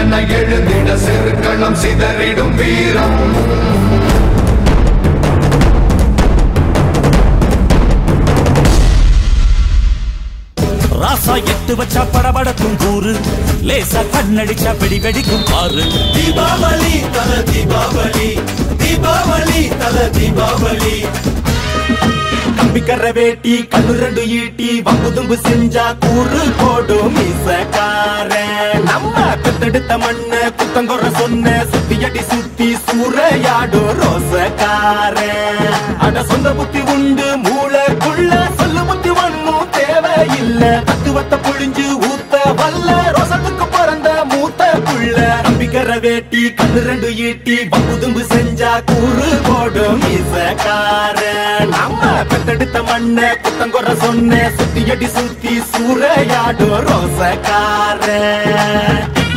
என எழுந்திட செருக்களம் சிதறிடும் வீரம் ராசா எட்டு வச்சா படபடக்கும் கூறு லேசா கண்ணடிச்சா வெடி வெடிக்கும் பாரு தீபாவளி தல தீபாவளி தீபாவளி தல தீபாவளி கம்பிக்கர வேட்டி கண்ணு ரெண்டு ஈட்டி வம்புதும்பு செஞ்சா கூறு போடும் மீசக்கார நம்ம பெத்தெடுத்த மண்ண குத்தங்குற சொன்ன சுத்தி அடி சுத்தி சூறையாடும் ரோசக்கார அட சொந்த புத்தி உண்டு மூளைக்குள்ள சொல்லு புத்தி ஒண்ணும் தேவையில்ல தத்துவத்தை புழிஞ்சு ஊத்த வல்ல ரோசத்துக்கு பிறந்த மூத்த புள்ள நம்பிக்கிற வேட்டி கண்ணு ரெண்டு ஈட்டி பம்புதும்பு செஞ்சா கூறு போடும் மீசக்கார நம்ம பெத்தெடுத்த மண்ண குத்தங்குற சொன்ன சுத்தி அடி சுத்தி சூறையாடும் ரோசக்கார